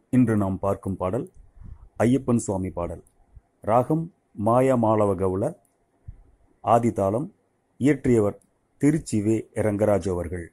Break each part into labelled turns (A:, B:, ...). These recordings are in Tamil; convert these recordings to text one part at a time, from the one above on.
A: இன்று நாம் பார்க்கும் பாடல் ஐயப்பன் சுவாமி பாடல் ராகம் மாயா மாளவ கவுள ஆதிதாளம் இயற்றியவர் திருச்சி வே ரங்கராஜ் அவர்கள்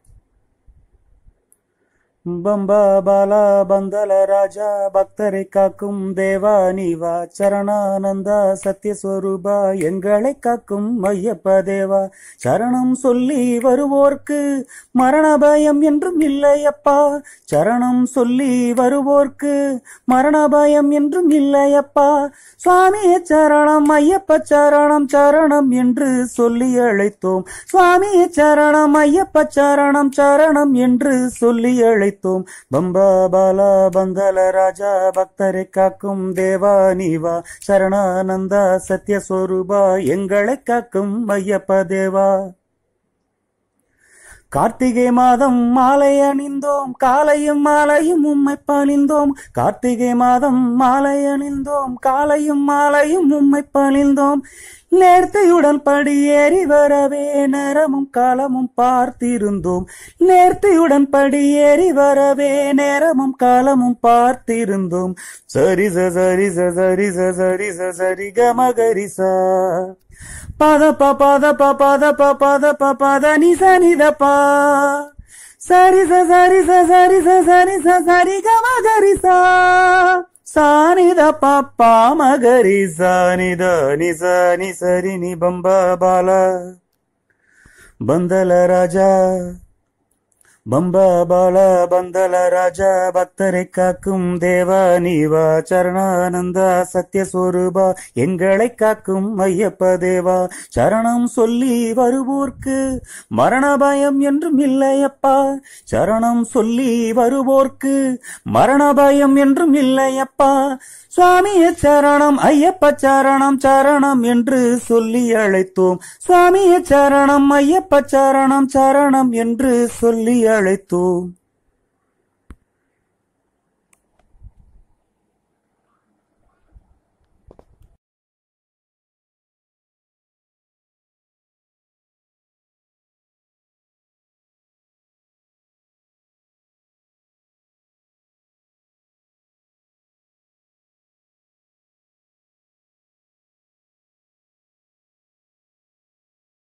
A: பம்பா பாலா பந்தல ராஜா பக்தரை காக்கும் தேவா நீவா சரணானந்தா சத்யஸ்வரூபா எங்களை காக்கும் ஐயப்ப தேவா சரணம் சொல்லி வருவோர்க்கு மரண பயம் என்றும் இல்லையப்பா சரணம் சொல்லி வருவோர்க்கு மரண பயம் என்றும் இல்லையப்பா சுவாமியே சரணம் ஐயப்ப சரணம் சரணம் என்று சொல்லி அழைத்தோம் சுவாமியே சரணம் ஐயப்ப சரணம் சரணம் என்று சொல்லி அழைத்தோம் பம்பா பாலா பந்தல ராஜா பக்தரை காக்கும் தேவா நீவா சரணானந்தா சத்யஸ்வரூபா எங்களை காக்கும் ஐயப்ப தேவா கார்த்திகை மாதம் மாலை அணிந்தோம் காலையும் மாலையும் உம்மை பணிந்தோம் கார்த்திகை மாதம் மாலை அணிந்தோம் காலையும் மாலையும் உம்மை பணிந்தோம் நேர்த்தியுடன் படியேறி வரவே நேரமும் காலமும் பார்த்திருந்தோம் நேர்த்தியுடன் படியேறி வரவே நேரமும் காலமும் பார்த்திருந்தோம் சரி ச சரி ச சரி ச சரி ச சரி கமகரிசா பத ப பத ப பத ப பத ப பத நி ச நி த ப சரி ச சரி ச சரி ச சரி ச சரி க ம கரி சா சானி த ப ப ம கரி சா நி த நி ச நி சரி நி பம்ப பால பந்தல ராஜா பம்பா பால பந்தல ராஜா பக்தரை காக்கும் தேவா நீவா சரணானந்தா சத்யஸ்வரூபா எங்களை காக்கும் ஐயப்ப தேவா சரணம் சொல்லி வருவோர்க்கு மரண பயம் என்றும் இல்லையப்பா சரணம் சொல்லி வருவோர்க்கு மரண பயம் என்றும் இல்லையப்பா சுவாமிய சரணம் ஐயப்ப சரணம் சரணம் என்று சொல்லி அழைத்தோம் சுவாமிய சரணம் ஐயப்ப சரணம் சரணம் என்று சொல்லி அழைத்தோம்